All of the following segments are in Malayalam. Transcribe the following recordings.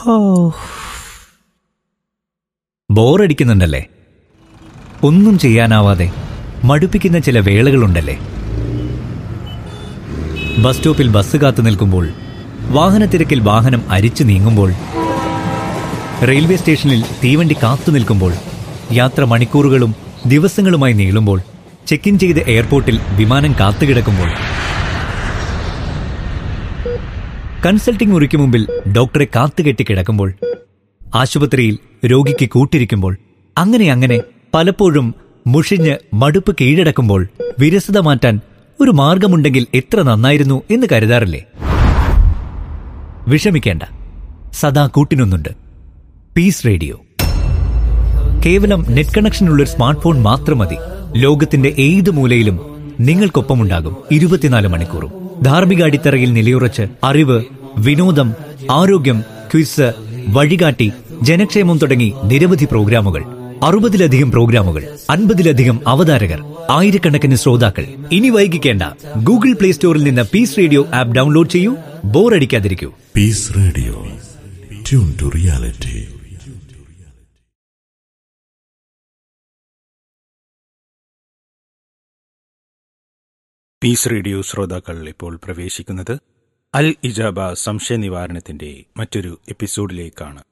ഓ ബോറടിക്കുന്നുണ്ടല്ലേ ഒന്നും ചെയ്യാനാവാതെ മടുപ്പിക്കുന്ന ചില വേളകളുണ്ടല്ലേ ബസ് സ്റ്റോപ്പിൽ ബസ് കാത്തു നിൽക്കുമ്പോൾ വാഹനത്തിരക്കിൽ വാഹനം അരിച്ചു നീങ്ങുമ്പോൾ റെയിൽവേ സ്റ്റേഷനിൽ തീവണ്ടി കാത്തു നിൽക്കുമ്പോൾ യാത്ര മണിക്കൂറുകളും ദിവസങ്ങളുമായി നീളുമ്പോൾ ചെക്ക് ഇൻ ചെയ്ത് എയർപോർട്ടിൽ വിമാനം കാത്തുകിടക്കുമ്പോൾ കൺസൾട്ടിംഗ് മുറിക്ക് മുമ്പിൽ ഡോക്ടറെ കാത്തുകെട്ടി കിടക്കുമ്പോൾ ആശുപത്രിയിൽ രോഗിക്ക് കൂട്ടിരിക്കുമ്പോൾ അങ്ങനെ അങ്ങനെ പലപ്പോഴും മുഷിഞ്ഞ് മടുപ്പ് കീഴടക്കുമ്പോൾ വിരസത മാറ്റാൻ ഒരു മാർഗമുണ്ടെങ്കിൽ എത്ര നന്നായിരുന്നു എന്ന് കരുതാറില്ലേ വിഷമിക്കേണ്ട സദാ കൂട്ടിനൊന്നുണ്ട് പീസ് റേഡിയോ കേവലം നെറ്റ് കണക്ഷനുള്ള ഒരു സ്മാർട്ട് ഫോൺ മാത്രം മതി ലോകത്തിന്റെ ഏത് മൂലയിലും നിങ്ങൾക്കൊപ്പമുണ്ടാകും ഇരുപത്തിനാല് മണിക്കൂറും ധാർമ്മിക അടിത്തറയിൽ നിലയുറച്ച് അറിവ് വിനോദം ആരോഗ്യം ക്വിസ് വഴികാട്ടി ജനക്ഷേമം തുടങ്ങി നിരവധി പ്രോഗ്രാമുകൾ അറുപതിലധികം പ്രോഗ്രാമുകൾ അൻപതിലധികം അവതാരകർ ആയിരക്കണക്കിന് ശ്രോതാക്കൾ ഇനി വൈകിക്കേണ്ട ഗൂഗിൾ പ്ലേ സ്റ്റോറിൽ നിന്ന് പീസ് റേഡിയോ ആപ്പ് ഡൗൺലോഡ് ചെയ്യൂ ബോറടിക്കാതിരിക്കൂ Peace Radio. Tune to reality. Peace radio ശ്രോതാക്കൾ ഇപ്പോൾ പ്രവേശിക്കുന്നത് അൽ ഇജാബ സംശയ നിവാരണത്തിന്റെ മറ്റൊരു എപ്പിസോഡിലേക്കാണ്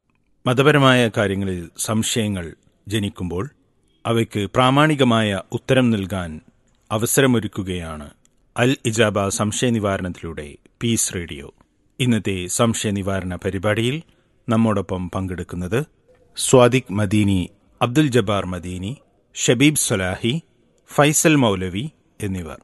മതപരമായ കാര്യങ്ങളിൽ സംശയങ്ങൾ ജനിക്കുമ്പോൾ അവയ്ക്ക് പ്രാമാണികമായ ഉത്തരം നൽകാൻ അവസരമൊരുക്കുകയാണ് അൽ ഇജാബ സംശയ നിവാരണത്തിലൂടെ പീസ് റേഡിയോ ഇന്നത്തെ സംശയ നിവാരണ പരിപാടിയിൽ നമ്മോടൊപ്പം പങ്കെടുക്കുന്നത് സ്വാദിഖ് മദീനി അബ്ദുൽ ജബ്ബാർ മദീനി ഷബീബ് സൊലാഹി ഫൈസൽ മൗലവി എന്നിവർ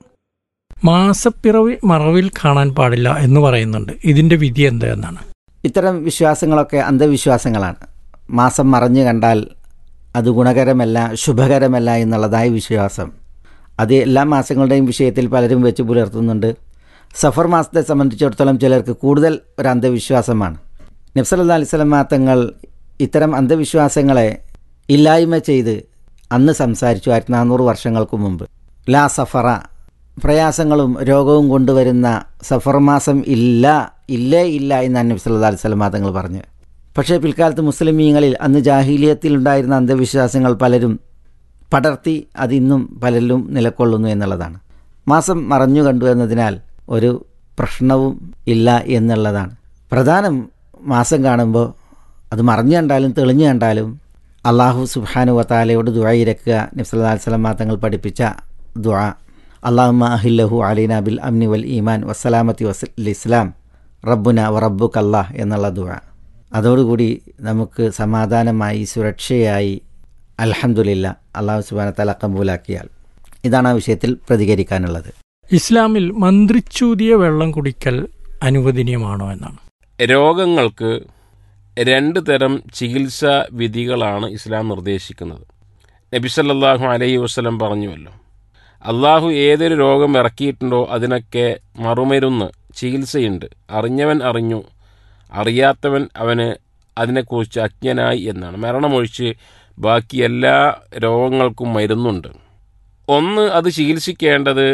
മാസപ്പിറവി മറവിൽ കാണാൻ പാടില്ല എന്ന് പറയുന്നുണ്ട് ഇതിന്റെ വിധി എന്താ എന്നാണ് ഇത്തരം വിശ്വാസങ്ങളൊക്കെ അന്ധവിശ്വാസങ്ങളാണ് മാസം മറഞ്ഞു കണ്ടാൽ അത് ഗുണകരമല്ല ശുഭകരമല്ല എന്നുള്ളതായ വിശ്വാസം അത് എല്ലാ മാസങ്ങളുടെയും വിഷയത്തിൽ പലരും വെച്ച് പുലർത്തുന്നുണ്ട് സഫർ മാസത്തെ സംബന്ധിച്ചിടത്തോളം ചിലർക്ക് കൂടുതൽ ഒരു അന്ധവിശ്വാസമാണ് നബ്സല്ലാ അലിസ്ലം തങ്ങൾ ഇത്തരം അന്ധവിശ്വാസങ്ങളെ ഇല്ലായ്മ ചെയ്ത് അന്ന് സംസാരിച്ചു ആയിരത്തി നാനൂറ് വർഷങ്ങൾക്ക് മുമ്പ് ലാ സഫറ പ്രയാസങ്ങളും രോഗവും കൊണ്ടുവരുന്ന സഫർ മാസം ഇല്ല ഇല്ലേ ഇല്ല എന്നാണ് നബി സല്ലല്ലാഹു അലൈഹി വസല്ലം തങ്ങൾ പറഞ്ഞു പക്ഷേ പിൽക്കാലത്ത് മുസ്ലിമീങ്ങളിൽ അന്ന് ജാഹീലിയത്തിൽ ഉണ്ടായിരുന്ന അന്ധവിശ്വാസങ്ങൾ പലരും പടർത്തി അതിന്നും പലരിലും നിലകൊള്ളുന്നു എന്നുള്ളതാണ് മാസം മറഞ്ഞു കണ്ടു എന്നതിനാൽ ഒരു പ്രശ്നവും ഇല്ല എന്നുള്ളതാണ് പ്രധാനം മാസം കാണുമ്പോൾ അത് മറഞ്ഞു കണ്ടാലും തെളിഞ്ഞു കണ്ടാലും അള്ളാഹു സുബാനു വത്താലയോട് ദുആയിരക്കുക നബ്സല്ലാ അലിസ്ലാം തങ്ങൾ പഠിപ്പിച്ച ദുആ അള്ളാഹുമ അഹില്ലഹു അലീന ബിൽ അംനി വൽ ഈമാൻ വസ്സലാമത്തി വസ്ൽ ഇസ്ലാം റബ്ബുന വ റബ്ബുക്ക് അല്ലാഹ് എന്നുള്ള ദുആ അതോടുകൂടി നമുക്ക് സമാധാനമായി സുരക്ഷയായി അൽഹംദുലില്ല അള്ളാഹു സുബാന തല കബൂലാക്കിയാൽ ഇതാണ് ആ വിഷയത്തിൽ പ്രതികരിക്കാനുള്ളത് ഇസ്ലാമിൽ മന്ത്രിച്ചൂതിയ വെള്ളം കുടിക്കൽ അനുവദനീയമാണോ എന്നാണ് രോഗങ്ങൾക്ക് രണ്ട് തരം ചികിത്സാ വിധികളാണ് ഇസ്ലാം നിർദ്ദേശിക്കുന്നത് നബി സല്ലല്ലാഹു അലൈഹി വസല്ലം പറഞ്ഞുവല്ലോ അള്ളാഹു ഏതൊരു രോഗം ഇറക്കിയിട്ടുണ്ടോ അതിനൊക്കെ മറുമരുന്ന് ചികിത്സയുണ്ട് അറിഞ്ഞവൻ അറിഞ്ഞു അറിയാത്തവൻ അവന് അതിനെക്കുറിച്ച് അജ്ഞനായി എന്നാണ് മരണമൊഴിച്ച് ബാക്കി എല്ലാ രോഗങ്ങൾക്കും മരുന്നുണ്ട് ഒന്ന് അത് ചികിത്സിക്കേണ്ടത്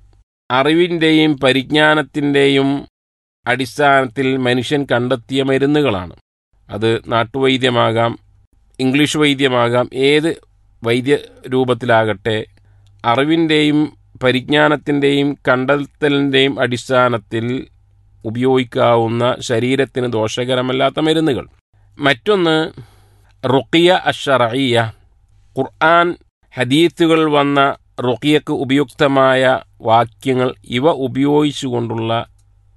അറിവിൻ്റെയും പരിജ്ഞാനത്തിൻ്റെയും അടിസ്ഥാനത്തിൽ മനുഷ്യൻ കണ്ടെത്തിയ മരുന്നുകളാണ് അത് നാട്ടുവൈദ്യമാകാം ഇംഗ്ലീഷ് വൈദ്യമാകാം ഏത് വൈദ്യ രൂപത്തിലാകട്ടെ അറിവിൻ്റെയും പരിജ്ഞാനത്തിൻ്റെയും കണ്ടെത്തലിൻ്റെയും അടിസ്ഥാനത്തിൽ ഉപയോഗിക്കാവുന്ന ശരീരത്തിന് ദോഷകരമല്ലാത്ത മരുന്നുകൾ മറ്റൊന്ന് റുക്കിയ അഷറയ്യ ഖുർആൻ ഹദീത്തുകൾ വന്ന റുക്കിയക്ക് ഉപയുക്തമായ വാക്യങ്ങൾ ഇവ ഉപയോഗിച്ചുകൊണ്ടുള്ള